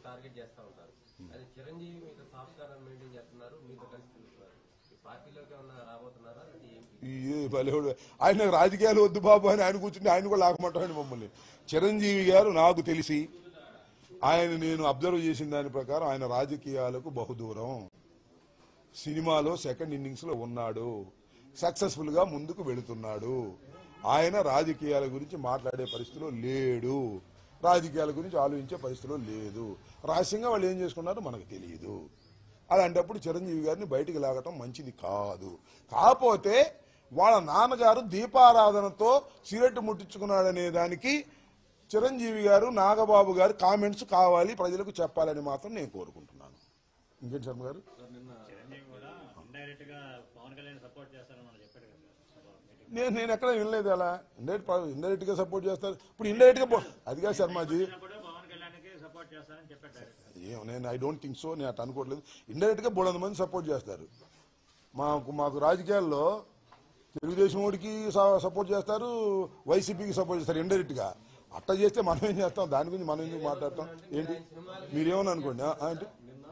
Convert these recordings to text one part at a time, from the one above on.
Target చేస్తా ఉంటారు అది చిరంజీవి మీతో సాఫ్ట్ కార్నర్ మెయింటైన్ చేస్తున్నారు మీతో కలిసి తిరుగుతున్నారు ఈ పార్టీలోకి ఏమన్నా రాబోతున్నారా అది ఏంటి ఈ బలేవాడు ఆయన రాజకీయాలు వద్దు బాబు అని ఆయన కూర్చుంటే ఆయన కూడా లాగమంటాడు మమ్మల్ని చిరంజీవి గారు నాకు తెలిసి ఆయన నేను అబ్జర్వ్ చేసిన దాని ప్రకారం ఆయన రాజకీయాలకు బహుదూరం సినిమాలో సెకండ్ ఇన్నింగ్స్ లో ఉన్నాడు సక్సెస్ఫుల్ గా ముందుకు వెళుతున్నాడు ఆయన రాజకీయాల గురించి మాట్లాడే పరిస్థితిలో లేడు రాజకీయాల గురించి ఆలోచించే పరిస్థితిలో లేదు రహస్యంగా వాళ్ళు ఏం చేసుకున్నారో మనకు తెలియదు అలాంటప్పుడు చిరంజీవి గారిని బయటికి లాగటం మంచిది కాదు కాకపోతే వాళ్ళ నాన్నగారు దీపారాధనతో సిగరెట్ ముట్టించుకున్నాడనే దానికి చిరంజీవి గారు నాగబాబు గారు కామెంట్స్ కావాలి ప్రజలకు చెప్పాలని మాత్రం నేను కోరుకుంటున్నాను ఇంకేం శర్మ గారు చిరంజీవి కూడా ఇండైరెక్ట్ గా పవన్ కళ్యాణ్ సపోర్ట్ చేస్తారని మనం చెప్పాడు కదా సార్ మీటింగ్ నేను నేను ఎక్కడ వినలేదు అలా ఇండైరెక్ట్ ఇండైరెక్ట్ గా సపోర్ట్ చేస్తారు ఇప్పుడు ఇండైరెక్ట్ గా పో- అదిగా శర్మాజీ కూడా పవన్ కళ్యాణ్ కి సపోర్ట్ చేస్తారని చెప్పాడు డైరెక్ట్ ఏం నేను ఐ డోంట్ థింక్ సో నేను అట్లా అనుకోవట్లేదు ఇండైరెక్ట్ గా బోళంత మంది సపోర్ట్ చేస్తారు మాకు మాకు రాజకీయాల్లో తెలుగుదేశం వాడికి సపోర్ట్ చేస్తారు వైసీపీకి సపోర్ట్ చేస్తారు ఇండైరెక్ట్ గా అట్లా చేస్తే మనం ఏం చేస్తాం దాని గురించి మనం ఎందుకు మాట్లాడతాం ఏంటి మీరేమని అనుకోండి ఆ, ఆ, ఏంటి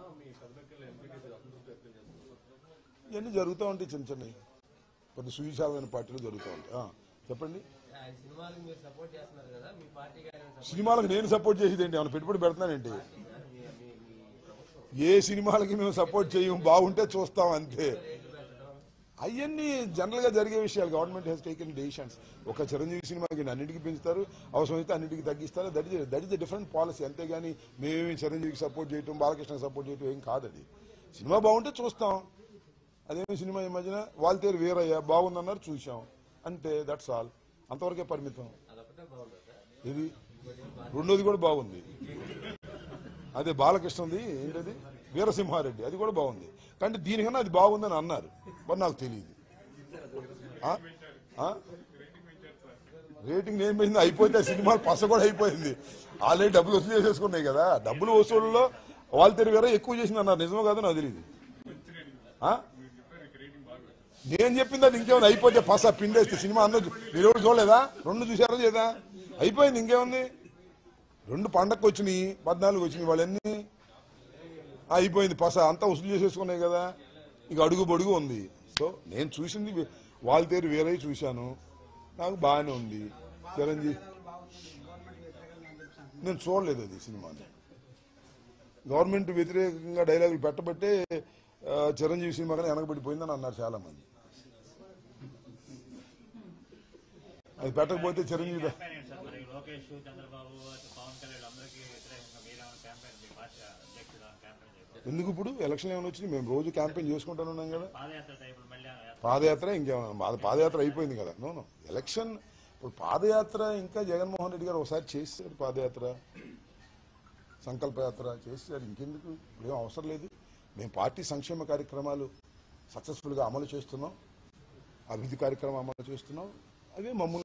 ఇవన్నీ జరుగుతూ ఉంటాయి చిన్న చిన్నవి పెద్ద సువిశాలమైన పార్టీలు జరుగుతూ ఉంటాయి ఆ, చెప్పండి ఆయన సినిమాలకు మీరు సపోర్ట్ చేస్తున్నారు కదా మీ పార్టీకి ఆయన support సినిమాలకు నేను సపోర్ట్ చేసేది ఏంటి ఏమైనా పెట్టుబడి పెడుతున్నానండి చేస్తున్నారు. మీ- మీ- మీ ఏ సినిమాలకి మేము సపోర్ట్ చేయం బాగుంటే చూస్తాం అంతే రేట్లు పెట్టడం అవన్నీ జనరల్ గా జరిగే విషయాలు గవర్నమెంట్ హెస్ టేకెన్ డెసిషన్స్ ఒక చిరంజీవి సినిమాకి అన్నిటికీ పెంచుతారు అవసరమైతే అన్నిటికీ తగ్గిస్తారు that is that is the different policy అంతేగాని మేమేమి చిరంజీవికి సపోర్ట్ చేయటం బాలకృష్ణకి సపోర్ట్ చేయటం ఏం కాదు అది సినిమా బాగుంటే చూస్తాం అదేమి సినిమా ఈ మధ్యన వాళ్ళతేరు వీరయ్య బాగుందన్నారు చూసాం అంతే దట్స్ ఆల్ అంతవరకే పరిమితం అదొకటే బాగుంది సార్ ఇది రెండోది కూడా బాగుంది అదే బాలకృష్ణది ఏంటది వీరసింహారెడ్డి అది కూడా బాగుంది కానీ దీనికన్నా అది బాగుందని అన్నారు మరి నాకు తెలియదు ఆ? ఆ? రేటింగ్ నేను పోయింది అయిపోతే ఆ సినిమాలు పస కూడా అయిపోయింది ఆల్రెడీ డబ్బులు వసూలు చేసేసుకున్నాయి కదా డబ్బులు వసూలులో వాళ్ళ తెరి వేరే ఎక్కువ చేసింది అన్నారు నిజమో కాదో నాకు తెలియదు ఆ? నేను చెప్పింది అది ఇంకేముంది అయిపోతే పస పిండేస్తే సినిమా అందరూ చూ- మీరు ఎవరు చూడలేదా రెండు చూసారా లేదా అయిపోయింది ఇంకేముంది రెండు పండగకు వచ్చినాయి పద్నాలుగు వచ్చినాయి వాళ్ళన్నీ ఆ, అయిపోయింది పస అంతా వసూలు చేసేసుకున్నాయి కదా ఇక అడుగు బొడుగు ఉంది సో నేను చూసింది వాళ్ళ తీరు వేరే చూశాను నాకు బాగానే ఉంది చిరంజీవి నేను చూడలేదు అది సినిమాని గవర్నమెంట్ వ్యతిరేకంగా డైలాగులు పెట్టబట్టే ఆ, చిరంజీవి సినిమా కానీ వెనకబడిపోయిందని అన్నారు చాలా మంది అది పెట్టకపోతే చిరంజీవి క్యాంపెయిన్ ఏంటి సార్ మరి లోకేష్ చంద్రబాబు పవన్ కళ్యాణ్ అందరికీ వ్యతిరేకంగా మీరేమైనా క్యాంపెయిన్ మీ పార్టీ అధ్యక్షుడు క్యాంపెయిన్ చేస్తారు ఎందుకు ఇప్పుడు ఎలక్షన్ ఏమైనా వచ్చింది మేము రోజు క్యాంపెయిన్ చేసుకుంటానే ఉన్నాం కదా పాదయాత్ర టైపులు మళ్ళీ ఏమైనా చేస్తారా? పాదయాత్ర ఇంకేమన్నా మా పాదయాత్ర అయిపోయింది కదా నో ఎలక్షన్ ఇప్పుడు పాదయాత్ర ఇంకా జగన్మోహన్ రెడ్డి గారు ఒకసారి చేశారు పాదయాత్ర సంకల్పయాత్ర చేశారు ఇంకెందుకు ఇప్పుడేం అవసరం లేదు మేము పార్టీ సంక్షేమ కార్యక్రమాలు సక్సెస్ఫుల్గా అమలు చేస్తున్నాం అభివృద్ధి కార్యక్రమం అమలు చేస్తున్నాం అవే మమ్మల్ని